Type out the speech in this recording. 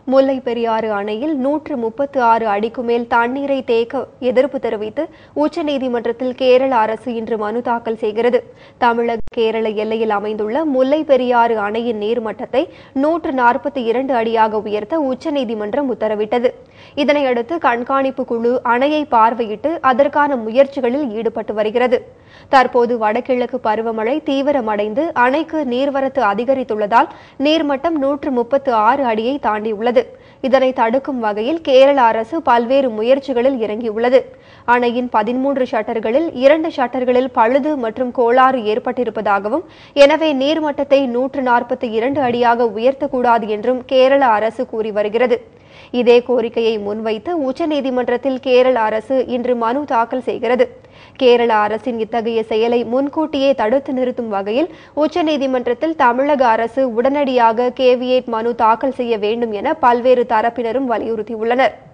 முல்லை பெரியாறு அணையில் நூற்று முப்பத்து ஆறு அடிக்கு மேல் தண்ணீரை தேக்க எதிர்ப்பு தெரிவித்து உச்சநீதிமன்றத்தில் கேரள அரசு இன்று மனு தாக்கல் செய்கிறது தமிழக கேரள எல்லையில் அமைந்துள்ள முல்லை பெரியாறு அணையின் நீர்மட்டத்தை நூற்று நாற்பத்தி இரண்டு அடியாக உயர்த்த உச்சநீதிமன்றம் உத்தரவிட்டது இதனையடுத்து கண்காணிப்பு குழு அணையை பார்வையிட்டு அதற்கான முயற்சிகளில் ஈடுபட்டு வருகிறது தற்போது வடகிழக்கு பருவமழை தீவிரமடைந்து அணைக்கு நீர்வரத்து அதிகரித்துள்ளதால் நீர்மட்டம் நூற்று முப்பத்து ஆறு அடியை தாண்டியுள்ளது இதனை தடுக்கும் வகையில் கேரள அரசு பல்வேறு முயற்சிகளில் இறங்கியுள்ளது அணையின் பதிமூன்று ஷட்டர்களில் இரண்டு ஷட்டர்களில் பழுது மற்றும் கோளாறு ஏற்பட்டிருப்பதாகவும் எனவே நீர்மட்டத்தை நூற்று நாற்பத்தி இரண்டு அடியாக உயர்த்தக்கூடாது என்றும் கேரள அரசு கூறி வருகிறது இதே கோரிக்கையை முன்வைத்து உச்சநீதிமன்றத்தில் கேரள அரசு இன்று மனு தாக்கல் செய்கிறது கேரள அரசின் இத்தகைய செயலை முன்கூட்டியே தடுத்து நிறுத்தும் வகையில் உச்சநீதிமன்றத்தில் தமிழக அரசு உடனடியாக கேவியேட் மனு தாக்கல் செய்ய வேண்டும் என பல்வேறு தரப்பினரும் வலியுறுத்தியுள்ளனர்